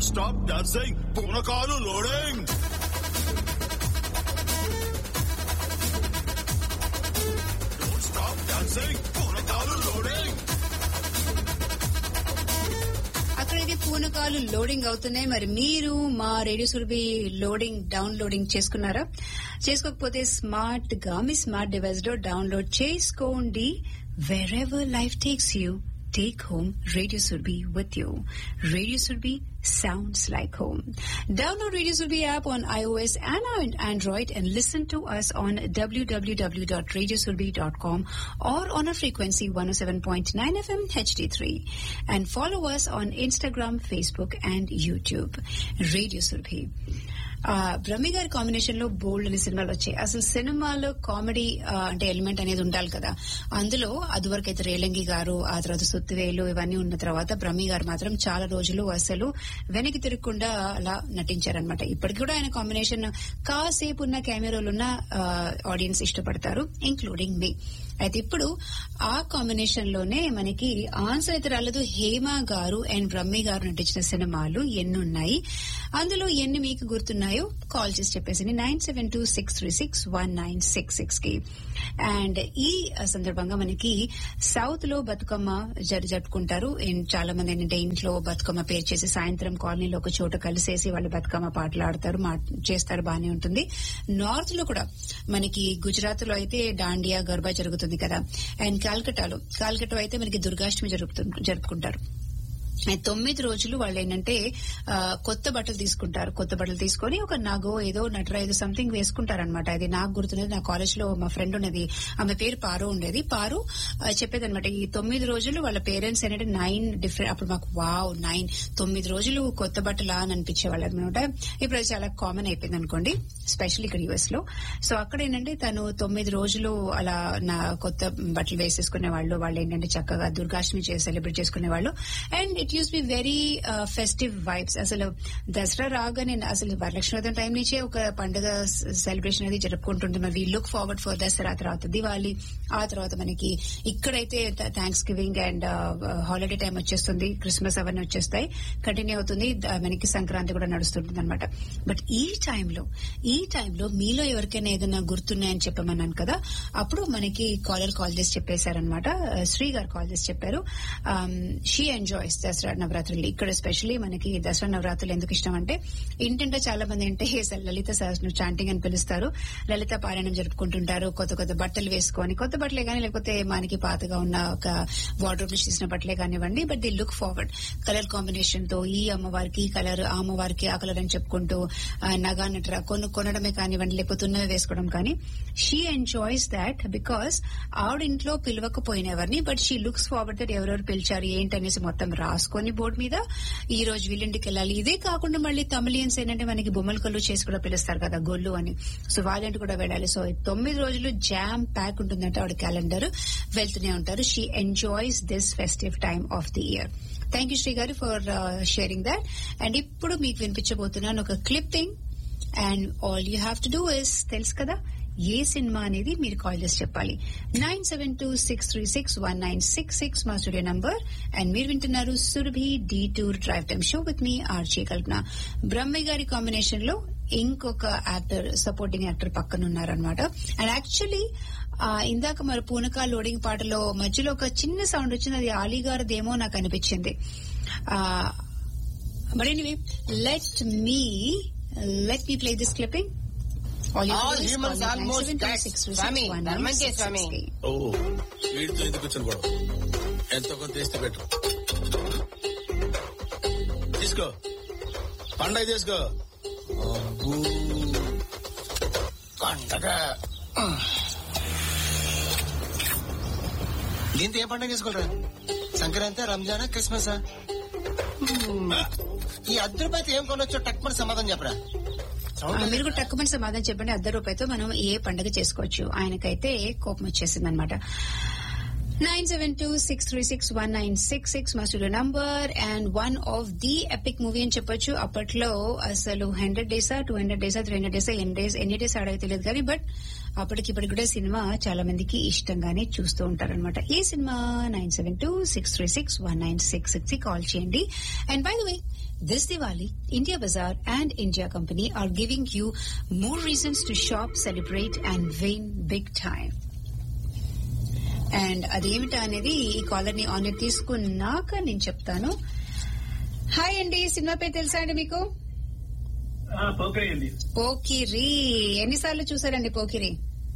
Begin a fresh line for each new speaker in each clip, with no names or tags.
Stop dancing పూనకాలు loading don't stop dancing పూనకాలు loading
అక్కడైతే పూనకాలు లోడింగ్ అవుతున్నాయి మరి మీరు మా రేడియో సురభి లోడింగ్ డౌన్లోడింగ్ చేసుకున్నారా చేసుకోకపోతే స్మార్ట్ గా మీ స్మార్ట్ డివైస్ లో డౌన్లోడ్ చేసుకోండి wherever life takes you take home radio Surbi with you radio Surbi sounds like home. Download Radio Surbi app on iOS and on Android and listen to us on www.radiosurbi.com or on a frequency 107.9 FM HD3. And follow us on Instagram, Facebook and YouTube. Radio Surbi. Brahmi గారి combination లో బోల్డ్ అనే సినిమాలు వచ్చాయి అసలు సినిమాలో comedy అంటే element అనేది ఉండాలి కదా అందులో అదివరకు అయితే రేలంగి గారు ఆ తర్వాత సుత్తివేలు ఇవన్నీ ఉన్న తర్వాత బ్రహ్మి గారు మాత్రం చాలా రోజులు అసలు వెనక్కి తిరగకుండా అలా నటించారనమాట ఇప్పటికి కూడా ఆయన కాంబినేషన్ కాసేపు ఉన్న కెమెరాలు ఉన్న ఆడియన్స్ ఇష్టపడతారు ఇంక్లూడింగ్ మీ అయితే ఇప్పుడు ఆ కాంబినేషన్ లోనే మనకి ఆన్సర్ అయితే రాలేదు హేమ గారు అండ్ బ్రహ్మి గారు నటించిన సినిమాలు ఎన్ని ఉన్నాయి అందులో ఎన్ని మీకు గుర్తున్నాయో కాల్ చేసి చెప్పేసి nine seven two six three six one nine six six కి అండ్ ఈ సందర్భంగా మనకి సౌత్ లో బతుకమ్మ జరు జరుపుకుంటారు చాలా మంది ఏంటంటే ఇంట్లో బతుకమ్మ పేరు చేసి సాయంత్రం కాలనీలో ఒక చోట కలిసేసి వాళ్ళు బతుకమ్మ పాటలు ఆడతారు చేస్తారు బానే ఉంటుంది నార్త్ లో కూడా మనకి గుజరాత్ లో అయితే దాండియా గర్భా జరుగుతుంది కదా అండ్ కాల్కటాలో కాల్కటా అయితే మనకి దుర్గాష్టమి జరుపుకుంటారు తొమ్మిది రోజులు వాళ్ళు ఏంటంటే కొత్త బట్టలు తీసుకుంటారు కొత్త బట్టలు తీసుకొని ఒక నగో ఏదో నటర ఏదో సంథింగ్ వేసుకుంటారనమాట అది నాకు గుర్తున్నది నా కాలేజ్ లో మా ఫ్రెండ్ ఉన్నది ఆమె పేరు పారు ఉండేది పారు చెప్పేదనమాట ఈ తొమ్మిది రోజులు వాళ్ళ పేరెంట్స్ ఏంటంటే నైన్ డిఫరెంట్ అప్పుడు మాకు వావ్ నైన్ తొమ్మిది రోజులు కొత్త బట్టలా అని అనిపించేవాళ్ళు అనమాట ఇప్పుడు అది చాలా కామన్ అయిపోయింది అనుకోండి స్పెషల్ ఇక్కడ యుఎస్ లో సో అక్కడ ఏంటంటే తను తొమ్మిది రోజులు అలా నా కొత్త బట్టలు వేసేసుకునే వాళ్ళు వాళ్ళు ఏంటంటే చక్కగా దుర్గాష్టమి సెలబ్రేట్ చేసుకునే వాళ్ళు and it use be very festive vibes అసలు దసరా రాగానే అసలు వరలక్ష్మి టైం నుంచే ఒక పండుగ సెలబ్రేషన్ అనేది జరుపుకుంటుంటున్నాం we look forward for Dasara తర్వాత దివాలి ఆ తర్వాత మనకి ఇక్కడైతే thanksgiving and holiday time వచ్చేస్తుంది క్రిస్మస్ అవన్నీ వచ్చేస్తాయి కంటిన్యూ అవుతుంది మనకి సంక్రాంతి కూడా నడుస్తుంటుంది అనమాట బట్ ఈ టైంలో ఈ టైంలో మీలో ఎవరికైనా ఏదైనా గుర్తున్నాయని చెప్పమన్నాను కదా అప్పుడు మనకి కాలర్ కాల్ చేసి చెప్పేశారనమాట శ్రీ గారు కాల్ చేసి చెప్పారు షీ ఎంజాయ్స్ దసరా నవరాత్రులు ఇక్కడ ఎస్పెషలీ మనకి దసరా నవరాత్రులు ఎందుకు ఇష్టం అంటే ఇంటింటే చాలా మంది అంటే లలిత సహస్రం చాంటింగ్ అని పిలుస్తారు లలిత పారాయణం జరుపుకుంటుంటారు కొత్త కొత్త బట్టలు వేసుకొని కొత్త బట్టలే కానీ లేకపోతే మనకి పాతగా ఉన్న ఒక వార్డ్రోబ్ నుంచి తీసిన బట్టలే కానివ్వండి but the look forward colour combination తో ఈ అమ్మవారికి ఈ కలర్ ఆ అమ్మవారికి ఆ కలర్ అని చెప్పుకుంటూ నగా నటర కొను కొనడమే కానివ్వండి లేకపోతే ఉన్నవి వేసుకోవడం కానీ షీ ఎంజాయ్స్ దాట్ బికాస్ ఆవిడ ఇంట్లో పిలవకపోయిన ఎవరిని but she looks forward that ఎవరెవరు పిలిచారు ఏంటనేసి మొత్తం రాసుకొని బోర్డు మీద ఈ రోజు వీళ్ళింటికి వెళ్ళాలి ఇదే కాకుండా మళ్ళీ తమిళియన్స్ ఏంటంటే మనకి బొమ్మల కళ్ళు చేసి కూడా పిలుస్తారు కదా గొల్లు అని సో వాళ్ళంటి కూడా వెళ్ళాలి సో తొమ్మిది రోజులు జామ్ ప్యాక్ ఉంటుందంటే ఆవిడ క్యాలెండర్ వెళ్తూనే ఉంటారు she enjoys this festive time of the year thank you Shri garu for sharing that and ఇప్పుడు మీకు వినిపించబోతున్నాను ఒక clipping and all you have to do is తెలుసు కదా ఏ సినిమా అనేది మీరు కాల్ చేసి చెప్పాలి nine seven two six three six one nine six six మా స్టూడియో నంబర్ అండ్ మీరు వింటున్నారు Surabhi detour drive time show with me RJ Kalpana Brahmaiah గారి కాంబినేషన్ లో ఇంకొక యాక్టర్ సపోర్టింగ్ యాక్టర్ పక్కన ఉన్నారనమాట అండ్ యాక్చువల్లీ ఇందాక మరి పూనకా లోడింగ్ పాటలో మధ్యలో ఒక చిన్న సౌండ్ వచ్చింది అది ఆలీ గారిదేమో నాకు అనిపించింది but anyway let me let me play this clipping
All humans almost dead. Swami, ధర్మంకే స్వామి.
ఓ వీడితో ఎందుకు వచ్చిన గొడవ ఎంతో కొంత తీస్తే పెట్టు తీసుకో పండగ తీసుకో అబ్బో.
పండగ దీంతో ఏ పండగ చేసుకోరా సంక్రాంతి రంజానా క్రిస్మస్ ఈ అర్ధ రూపాయలు ఏం కొనొచ్చో టక్మని సమాధానం చెప్పరా
మీరు కూడా తక్కువ సమాధానం చెప్పండి అర్ధ రూపాయతో మనం ఏ పండుగ చేసుకోవచ్చు ఆయనకైతే కోపం వచ్చేసింది అనమాట nine seven two six three six one nine six six మా studio number and one of the epic movie అని చెప్పొచ్చు అప్పట్లో అసలు హండ్రెడ్ డేసా టూ హండ్రెడ్ డేసా త్రీ హండ్రెడ్ డేసా ఎన్ని డేస్ ఎన్ని డేస్ ఆడో తెలియదు కానీ బట్ అప్పటికిప్పటికి కూడా సినిమా చాలా మందికి ఇష్టంగానే చూస్తూ ఉంటారనమాట ఈ cinema nine seven two six three six one nine six six కి కాల్ చేయండి and by the way This Diwali, India Bazaar and India Company are giving you more reasons to shop, celebrate and win big time. And అదేమిటా అనేది ఈ caller ని on తీసుకున్నాక నేను చెప్తాను hi అండి సినిమా పేరు తెలుసా అండి మీకు
పోకరి అండి
పోకిరి ఎన్నిసార్లు చూసారండి పోకిరి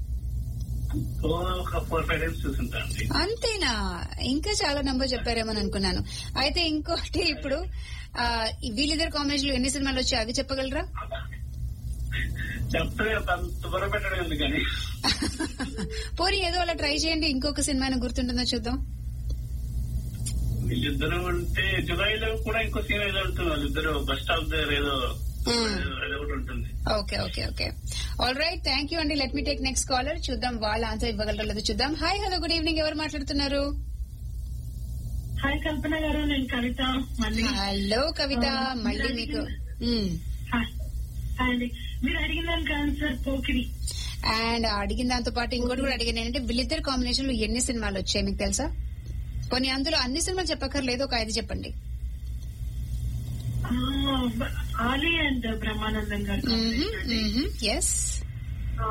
ఒక ఫోర్ ఫైవ్ టైమ్స్ చూసుంటా అండి
అంతేనా ఇంకా చాలా నంబర్ చెప్పారేమని అనుకున్నాను అయితే ఇంకోటి ఇప్పుడు ఆ, ఈ వీళ్ళిద్దరు కాంబినేషన్ లో ఎన్ని సినిమాలు వచ్చాయి అవి చెప్పగలరా
చెప్తే అంత బుర్ర పెట్టడం ఎందుకని
పోనీ ఏదో అలా ట్రై చేయండి ఇంకొక సినిమా గుర్తుంటుందో చూద్దాం
వీళ్ళిద్దరు ఉంటే జులైలో కూడా ఇంకో సీన్ ఏదో ఉంటుంది వాళ్ళిద్దరు బస్ స్టాప్ దగ్గర ఏదో
Hmm.
ఏదో ఒకటి ఉంటుంది
okay okay okay all right thank you అండి let me take next caller చూద్దాం వాళ్ళ ఆన్సర్ ఇవ్వగలరో లేదో చూద్దాం హాయ్ హలో గుడ్ ఈవినింగ్ ఎవరు మాట్లాడుతున్నారు
హాయ్ కల్పన గారు నేను కవిత మళ్ళీ
హలో కవిత మళ్ళీ మీకు మ్మ్.
హాయ్ హాయ్ అండి మీరు అడిగిన దానికి ఆన్సర్ పోకిరి
అండ్ అడిగిన దాంతో పాటు ఇంకోటి కూడా అడిగాను ఏంటంటే వీళ్ళిద్దరు కాంబినేషన్ లో ఎన్ని సినిమాలు వచ్చాయి మీకు తెలుసా కొన్ని అందులో అన్ని సినిమాలు చెప్పక్కర్లేదు ఒక ఐదు చెప్పండి
ఆ, ఆలీ అండ్ బ్రహ్మానందం గారు
ఎస్
ఆ,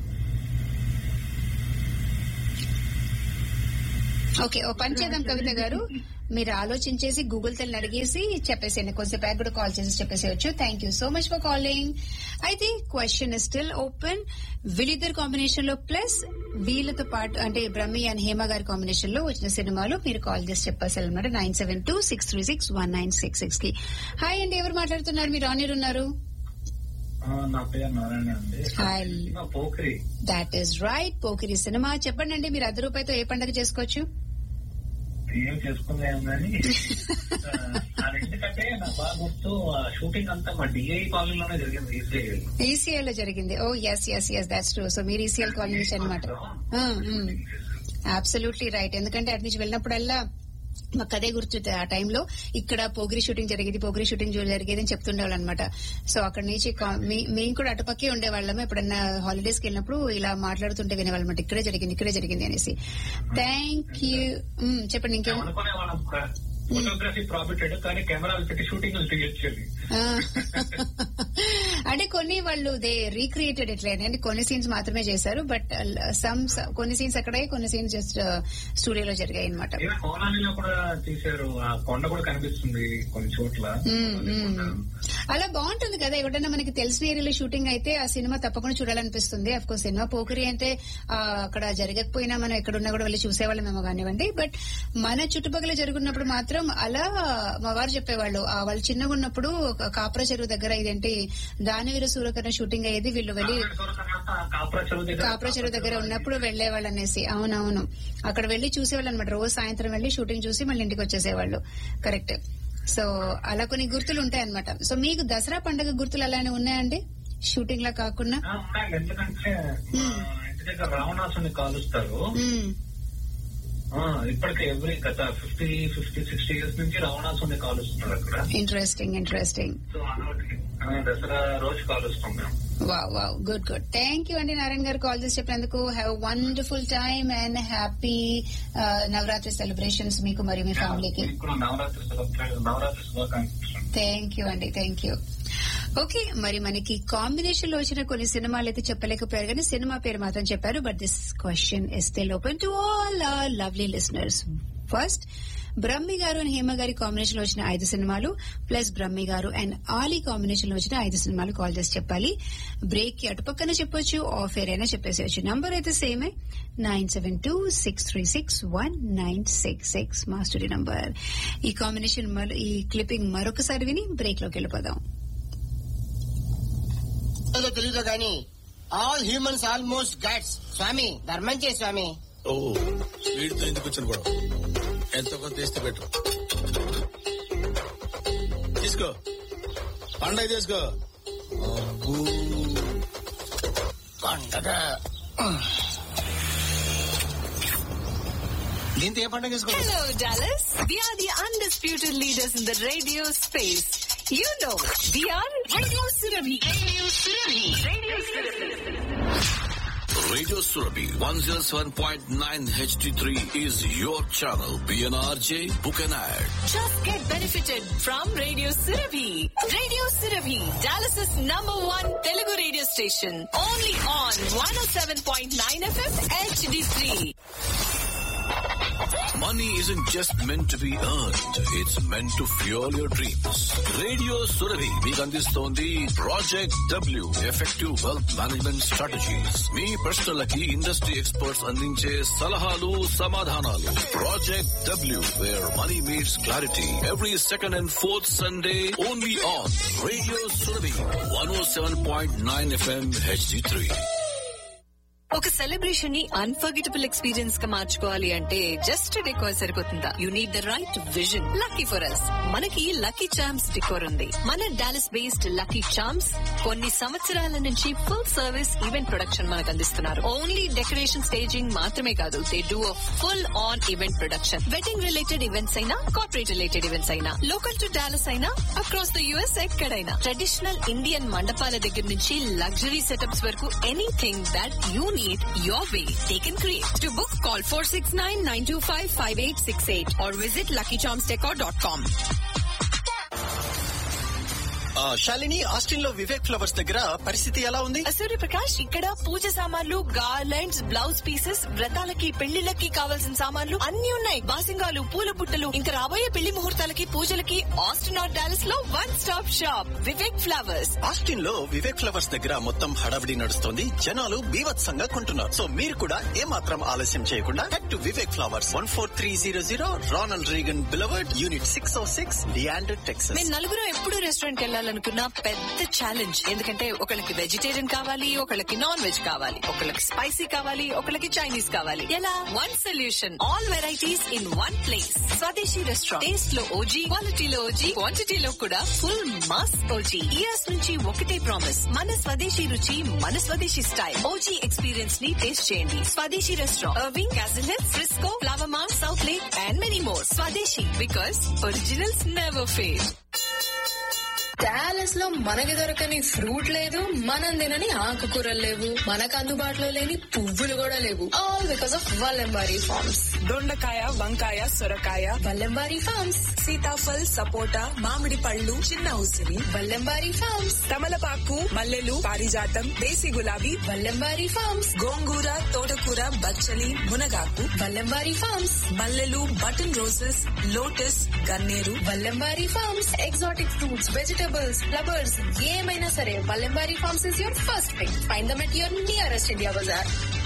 ఓకే ఓ పని చేద్దాం కవిత గారు మీరు ఆలోచించేసి గూగుల్ తెల్ని అడిగేసి చెప్పేసేయండి కొంచెం బ్యాక్ కూడా కాల్ చేసి చెప్పేసేయచ్చు thank you so much for calling అయితే క్వశ్చన్ స్టిల్ ఓపెన్ వీళ్ళిద్దరు కాంబినేషన్ లో ప్లస్ వీళ్ళతో పాటు అంటే బ్రహ్మి అండ్ హేమ గారి కాంబినేషన్ లో వచ్చిన సినిమాలు మీరు కాల్ చేసి చెప్పేసారు అనమాట nine seven two six three six one nine six six కి హాయ్ అండి ఎవరు మాట్లాడుతున్నారు మీరు ఆన్ ఉన్నారు
నా పేరు నారాయణ అండి
హాయ్
నా Pokiri
that is right Pokiri cinema చెప్పండి అండి మీరు అర్ధ రూపాయతో ఏ పండుగ చేసుకోవచ్చు
ఏం చేసుకుందాం కానీ ఎందుకంటే నాకు బాగా గుర్తు షూటింగ్ అంతా మా డిఐ కాలనీ లోనే జరిగింది ఈసీఐ
ఈసీఎల్ లో జరిగింది oh yes yes yes that's true so మీరు ఈసీఎల్ కాలనీ నుంచి అనమాట అబ్సల్యూట్లీ రైట్ ఎందుకంటే అటు నుంచి వెళ్ళినప్పుడల్లా మాకు అదే గుర్తుంది ఆ టైంలో ఇక్కడ పోగిరి షూటింగ్ జరిగేది పోగిరి షూటింగ్ జరిగేది అని చెప్తుండేవాళ్ళు అనమాట సో అక్కడ నుంచి కా- మీ- మేము కూడా అటుపక్కే ఉండేవాళ్ళము ఎప్పుడన్నా హాలిడేస్ కి వెళ్ళినప్పుడు ఇలా మాట్లాడుతుంటే వినేవాళ్ళమాట ఇక్కడే జరిగింది ఇక్కడే జరిగింది అనేసి థ్యాంక్ యూ చెప్పండి ఇంకేం
అనుకునే వాళ్ళం ఫోటోగ్రఫీ ప్రాఫిటెడ్ కానీ కెమెరాలు పెట్టి షూటింగ్ తీయొచ్చేది
ఆ. అంటే కొన్ని వాళ్ళు దే రీక్రియేటెడ్ ఇట్లా అంటే కొన్ని సీన్స్ మాత్రమే చేశారు బట్ సమ్ కొన్ని సీన్స్ అక్కడే కొన్ని సీన్స్ జస్ట్ స్టూడియోలో జరిగాయి అనమాట
ఈవెన్ కోలానిలో కూడా తీశారు ఆ కొండ కూడా కనిపిస్తుంది కొన్ని చోట్ల
అలా బాగుంటుంది కదా ఎవడన్నా మనకి తెలిసిన ఏరియాలో షూటింగ్ అయితే ఆ సినిమా తప్పకుండా చూడాలనిపిస్తుంది అఫ్ కోర్స్ సినిమా పోకరి అయితే ఆ, అక్కడ జరగకపోయినా మనం ఎక్కడున్నా కూడా వెళ్ళి చూసేవాళ్ళమేమో కానివ్వండి బట్ మన చుట్టుపక్కల జరుగుతున్నప్పుడు మాత్రం అలా మా వారు చెప్పేవాళ్ళు ఆ, వాళ్ళు చిన్నగా ఉన్నప్పుడు ఒక కాపుర చెరువు దగ్గర ఇదేంటి దానివీర సూర్యకరణ షూటింగ్ అయ్యేది వీళ్ళు వెళ్ళి
కాపురా చెరువు దగ్గర
కాపుర చెరువు దగ్గర ఉన్నప్పుడు వెళ్లేవాళ్ళు అనేసి అవునవును అక్కడ వెళ్లి చూసేవాళ్ళు అనమాట రోజు సాయంత్రం వెళ్లి షూటింగ్ చూసి మళ్ళీ ఇంటికి వచ్చేసేవాళ్ళు కరెక్ట్ సో అలా కొన్ని గుర్తులు ఉంటాయన్నమాట సో మీకు దసరా పండుగ గుర్తులు అలానే ఉన్నాయండి షూటింగ్ లా కాకుండా
ఆ, ఉన్నాయండి ఎందుకంటే ఆ, ఇంటి దగ్గర రావణాసుని కాలుస్తారు
మ్మ్.
ఆ, ఇప్పటికే ఎవ్రీ గత ఫిఫ్టీ ఫిఫ్టీ సిక్స్టీ ఇయర్స్ నుంచి రావణాసుని కాలుస్తున్నారు అక్కడ
ఇంట్రెస్టింగ్ ఇంట్రెస్టింగ్
సో అదొకటి ఆ, దసరా రోజు కాలుస్తాం మేము
wow wow good good thank you అండి నారాయణ గారు కాల్ చేసి చెప్పినందుకు have wonderful time and happy Navratri celebrations మీకు మరియు మీ ఫ్యామిలీకి
మీకు కూడా నవరాత్రి శుభాకాంక్షలు నవరాత్రి శుభాకాంక్షలు
థ్యాంక్ యూ అండి థ్యాంక్ యూ ఓకే మరి మనకి కాంబినేషన్ లో వచ్చిన కొన్ని సినిమాలు అయితే చెప్పలేకపోయారు కానీ సినిమా పేరు మాత్రం చెప్పారు but this question is still open to all our lovely listeners first Brahmi garu and Hema గారి కాంబినేషన్ లో వచ్చిన ఐదు సినిమాలు plus Brahmi garu and Ali combination లో వచ్చిన ఐదు సినిమాలు కాల్ చేసి చెప్పాలి బ్రేక్ కి అటుపక్కన చెప్పొచ్చు ఆఫ్ ఎయిర్ అయినా చెప్పేసేయచ్చు నంబర్ అయితే సేమే nine seven two six three six one nine six six మా స్టూడియో నంబర్ ఈ కాంబినేషన్ మరో- ఈ క్లిప్పింగ్ మరొకసారి విని బ్రేక్ లోకి వెళ్ళిపోదాం
ఏదో తెలీదు కానీ ఆల్ హ్యూమన్స్ ఆల్మోస్ట్ గట్స్ స్వామి ధర్మం చే స్వామి
ఓ వీడితో ఎందుకు వచ్చిన గొడవ ఎంతో కొంత తీస్తే పెట్టు తీసుకో పండగ తీసుకో అబ్బూ.
పండగ దీంతో ఏ పండుగ చేసుకోవచ్చు
Hello, Dallas. We are the undisputed leaders in the radio space. You know, we are Radio Surabhi. Radio Surabhi. Radio Surabhi.
Radio Surabhi 107.9 HD3 is your channel. PNRJ, book an ad.
Just get benefited from Radio Surabhi. Radio Surabhi, Dallas's number one Telugu radio station. Only on 107.9 FM HD3.
Money isn't just meant to be earned. It's meant to fuel your dreams. Radio Surabhi మీకు అందిస్తోంది project W effective wealth management strategies మీ ప్రశ్నలకి industry experts అందించే సలహాలు సమాధానాలు project W where money meets clarity every second and fourth Sunday only on radio Surabhi one O seven point nine FM HD three
ఒక celebration ని unforgettable experience గా మార్చుకోవాలి అంటే జస్ట్ డెకోర్ సరిపోతుందా you need the right vision lucky for us మనకి lucky charms decor ఉంది మన Dallas based lucky charms కొన్ని సంవత్సరాల నుంచి ఫుల్ సర్వీస్ ఈవెంట్ ప్రొడక్షన్ మనకు అందిస్తున్నారు ఓన్లీ డెకరేషన్ స్టేజింగ్ మాత్రమే కాదు they do a full on event production wedding related events అయినా కార్పొరేట్ రిలేటెడ్ ఈవెంట్స్ అయినా లోకల్ టు డాలస్ అయినా అక్రాస్ ద యుఎస్ ఎక్కడైనా ట్రెడిషనల్ ఇండియన్ మండపాల దగ్గర నుంచి లగ్జరీ సెటప్స్ వరకు anything that you need your way. They can create. To book, call 469-925-5868 or visit luckycharmsdecor.com.
ఆ, Shalini Austin లో వివేక్ ఫ్లవర్స్ దగ్గర పరిస్థితి ఎలా ఉంది
సూర్యప్రకాష్ ఇక్కడ పూజ సామాన్లు గార్లెండ్స్ బ్లౌజ్ పీసెస్ వ్రతాలకి పెళ్లిళ్ళకి కావాల్సిన సామాన్లు అన్ని ఉన్నాయి బాసింగాలు పూల బుట్టలు ఇంకా రాబోయే పెళ్లి ముహూర్తాలకి పూజలకి ఆస్టిన్ ఆర్ డాలస్ లో one stop shop Vivek flowers
Austin లో వివేక్ ఫ్లవర్స్ దగ్గర మొత్తం హడావిడి నడుస్తోంది జనాలు బీభత్సంగా కొంటున్నారు సో మీరు కూడా ఏమాత్రం ఆలస్యం చేయకుండా head to Vivek flowers one four three zero zero Ronald Reagan boulevard unit six O six Leander Texas
మేము నలుగురు ఎప్పుడు రెస్టారెంట్ వెళ్ళాలనుకున్న పెద్ద ఛాలెంజ్ ఎందుకంటే ఒకళ్ళకి వెజిటేరియన్ కావాలి ఒకళ్ళకి నాన్ వెజ్ కావాలి ఒకళ్ళకి స్పైసీ కావాలి ఒకళ్ళకి చైనీస్ కావాలి ఎలా one solution all varieties in one place Swadeshi restaurant taste లో ఓజీ క్వాలిటీలో ఓజీ క్వాంటిటీలో కూడా ఫుల్ మాస్ ఓజీ ఇయర్స్ నుంచి ఒకటే ప్రామిస్ మన స్వదేశీ రుచి మన స్వదేశీ స్టైల్ ఓజీ ఎక్స్పీరియన్స్ ని టేస్ట్ చేయండి Swadeshi restaurant Irving Castle Hills Frisco Flower మార్క్ Southlake and many more Swadeshi because originals never fail
Dallas లో మనకి దొరకని ఫ్రూట్ లేదు మనం తినని ఆకుకూరలు లేవు మనకు అందుబాటులో లేని పువ్వులు కూడా లేవు all because of Vallembari farms
దొండకాయ వంకాయ సొరకాయ
వల్లెంబారీ ఫార్మ్స్
సీతాఫల్ సపోటా మామిడి పళ్ళు చిన్న ఉసిరి
వల్లెంబారీ ఫార్మ్స్
తమలపాకు మల్లెలు పారిజాతం దేశీ గులాబీ
వల్లెంబారీ ఫార్మ్స్
గోంగూర తోటకూర బచ్చలి మునగాకు
వల్లెంబారీ ఫార్మ్స్
మల్లెలు బటన్ రోజెస్ లోటస్ గన్నేరు
Vallembari farms exotic fruits vegetables flowers ఏమైనా సరే Vallembari farms is your first thing find them at your nearest India Bazar